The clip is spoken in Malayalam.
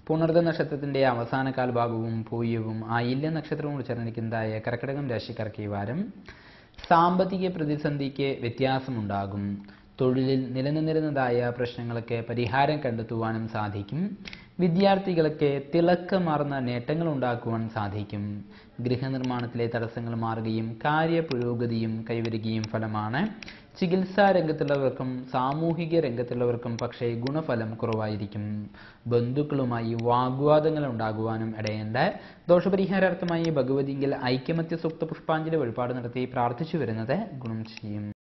പുണർദ നക്ഷത്രത്തിന്റെ അവസാന കാൽഭാഗവും പൂയവും ആയില്യ നക്ഷത്രവും ഉൾച്ചേർന്നിരിക്കുന്നതായ കർക്കിടകം രാശിക്കാർക്ക് ഈ വാരം സാമ്പത്തിക പ്രതിസന്ധിക്ക് വ്യത്യാസമുണ്ടാകും തൊഴിലിൽ നിലനിന്നിരുന്നതായ പ്രശ്നങ്ങൾക്ക് പരിഹാരം കണ്ടെത്തുവാനും സാധിക്കും വിദ്യാർത്ഥികൾക്ക് തിളക്കമാർന്ന നേട്ടങ്ങൾ ഉണ്ടാക്കുവാൻ സാധിക്കും ഗൃഹനിർമ്മാണത്തിലെ തടസ്സങ്ങൾ മാറുകയും കാര്യ പുരോഗതിയും കൈവരികയും ഫലമാണ് ചികിത്സാ രംഗത്തുള്ളവർക്കും സാമൂഹിക രംഗത്തുള്ളവർക്കും പക്ഷേ ഗുണഫലം കുറവായിരിക്കും ബന്ധുക്കളുമായി വാഗ്വാദങ്ങൾ ഉണ്ടാകുവാനും ഇടയുണ്ട് ദോഷപരിഹാരാർത്ഥമായി ഭഗവതിങ്കിൽ ഐക്യമത്യ സൂക്ത പുഷ്പാഞ്ജലി വഴിപാട് നടത്തി പ്രാർത്ഥിച്ചു വരുന്നത് ഗുണം ചെയ്യും